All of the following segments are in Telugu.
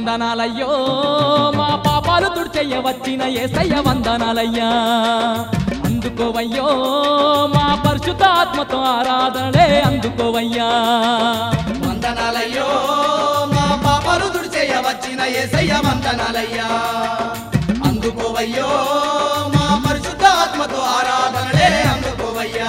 వందనాలయ్యో మా పాపాలు తుడిచెయ్య వచ్చిన ఏసయ్య వందనాలయ్యా అందుకోవయ్యో మా పరిశుద్ధ ఆత్మతో ఆరాధనలే అందుకోవయ్యా వందనాలయ్యో మా పాపాలు దుడిచేయ వచ్చిన ఏసయ్య వందనాలయ్యా అందుకోవయ్యో మా పరిశుద్ధ ఆత్మతో ఆరాధనలే అందుకోవయ్యా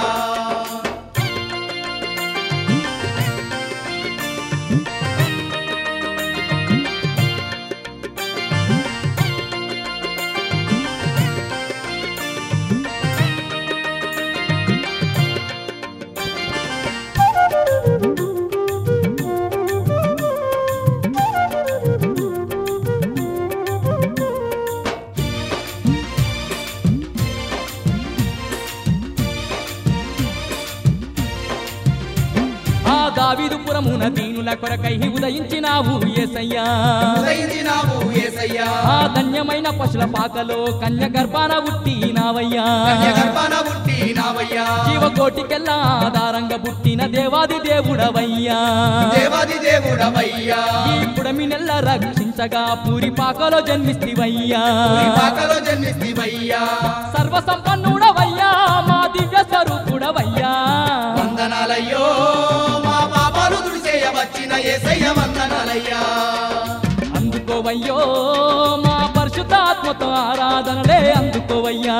ఆ దావిదుపురమున దీనుల కొరకై ఉదయించినావు ఏసయ్యా ఉదయించినావు ఏసయ్యా ఆ ధన్యమైన పశుల పాకలో కన్య గర్భాన పుట్టినావయ్యా గర్భాన పుట్టినావయ్యా జీవకోటికెల్లా ఆధారంగా పుట్టిన దేవాది దేవుడవయ్యా దేవాది దేవుడవయ్యా ఈ పుడమి నెల్ల రక్షించగా పూరి పాకలో జన్మిస్తివయ్యా ఈ పాకలో జన్మిస్తివయ్యా సర్వ సంపన్నుడవయ్యా మా దివ్య స్వరూపుడవయ్యా వందనాలయ్యో మా పాపాలు దుడిచేయ వచ్చిన ఏసయ్య వందనాలయ్యా అందుకోవయ్యో మా పరిశుద్ధాత్మతో ఆరాధనలే అందుకోవయ్యా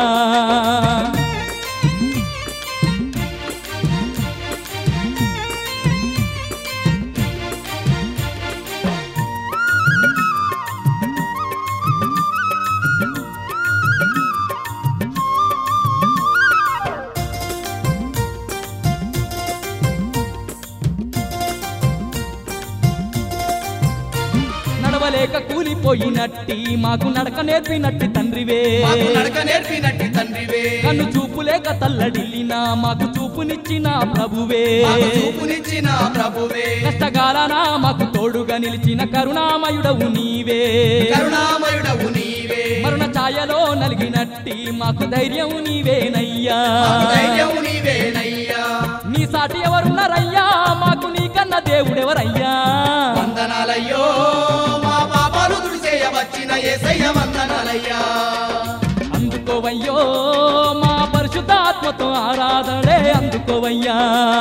నడవలేక కూలిపోయినట్టి మాకు నడక నేర్పినట్టి తండ్రివే మాకు నడక నేర్పినట్టి తండ్రివే కన్ను చూపులేక తల్లడిల్లినా మాకు చూపునిచ్చిన ప్రభువే మాకు చూపునిచ్చిన ప్రభువే కష్టకాలనా మాకు తోడుగా నిలిచిన కరుణామయుడవు నీవే కరుణామయుడవు నీవే మరణ ఛాయలో నలిగినట్టి మాకు ధైర్యం నీవేనయ్యా మాకు ధైర్యము నీవేనయ్యా నీ సాటి ఎవరున్నారయ్యా మాకు నీకన్న దేవుడెవరయ్యా వందనాలయ్యో మా పాపాలు దుడిచేయ వచ్చిన ఏసయ్య వందనాలయ్యా అందుకోవయ్యో మా పరిశుద్ధాత్మతో ఆరాధనే అందుకోవయ్యా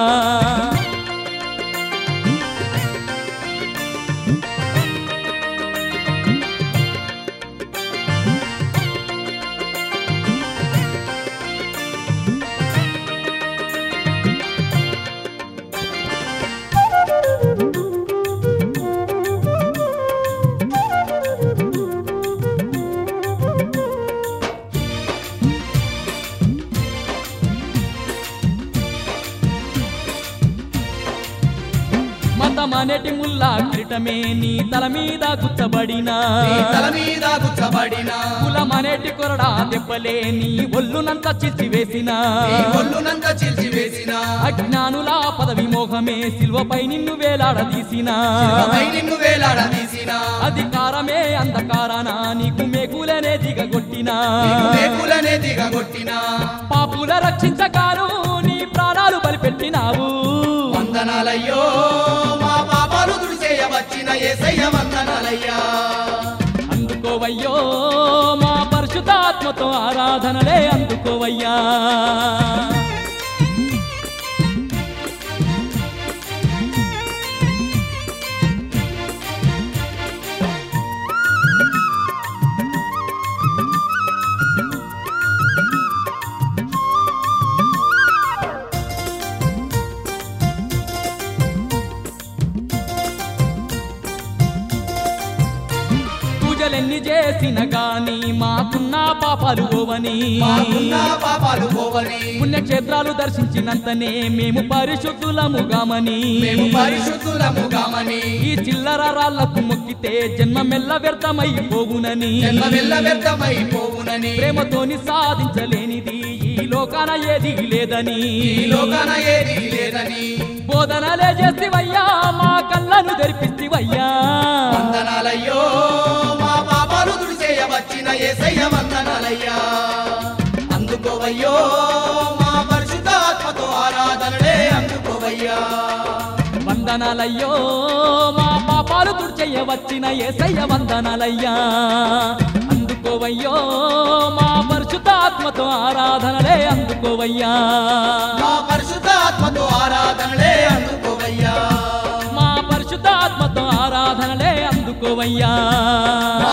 మతమనేటి ముల్లా కిరీటమే నీ తల మీద గుచ్చబడినా నీ తల మీద గుచ్చబడిన కులమనేటి కొరడా దెబ్బలే నీ ఒళ్ళునంత చిల్చివేసినా నీ ఒళ్ళునంత చిల్చివేసిన అజ్ఞానుల పదవి మోహమే సిల్వపై నిన్ను వేలాడదీసినా శిలపై నిన్ను వేలాడదీసిన అధికారమే అంధకారాన నీకు మేకులనే దిగగొట్టినా నీకు మేకులనే దిగగొట్టిన పాపుల రక్షించగాను నీ ప్రాణాలు బలిపెట్టినావు వందనాలయ్యో మా పాపాలు దుడిచేయ వచ్చిన ఏసయ్య వందనాలయ్యా అందుకోవయ్యో మా పరిశుద్ధాత్మతో ఆరాధనలే అందుకోవయ్యా పూజలెన్ని చేసిన గాని మాకున్న పాపాలు ఓవని మాకున్న పాపాలు పోవని పుణ్యక్షేత్రాలు దర్శించినంతనే మేము పరిశుద్ధులముగామని మేము పరిశుద్ధులము కామని ఈ చిల్లర రాళ్లకు మొక్కితే జన్మ మెల్ల వ్యర్థమైపోవునని జన్మ వెళ్ళ వ్యర్థమైపోవునని ప్రేమతోని సాధించలేనిది ఈ లోకాన ఏది లేదని ఈ లోకాన ఏది లేదని బోధనలే చేస్తివయ్యా మా కళ్ళను తెరిపిస్తివయ్యా వందనాలయ్యో మా పాపాలు తుడిచేయ వచ్చిన ఏసయ్య వందనాలయ్యా అందుకోవయ్యో మా పరిశుద్ధ ఆత్మతో ఆరాధనలే అందుకోవయ్యా వందనాలయ్యో మా పాపాలు తుడిచెయ్య వచ్చిన ఏసయ్య వందనాలయ్యా అందుకోవయ్యో మా పరిశుద్ధాత్మతో ఆరాధనలే అందుకోవయ్యా మా పరిశుద్ధాత్మతో ఆరాధనలే అందుకోవయ్యా మా పరిశుద్ధాత్మతో ఆరాధనలే అందుకోవయ్యా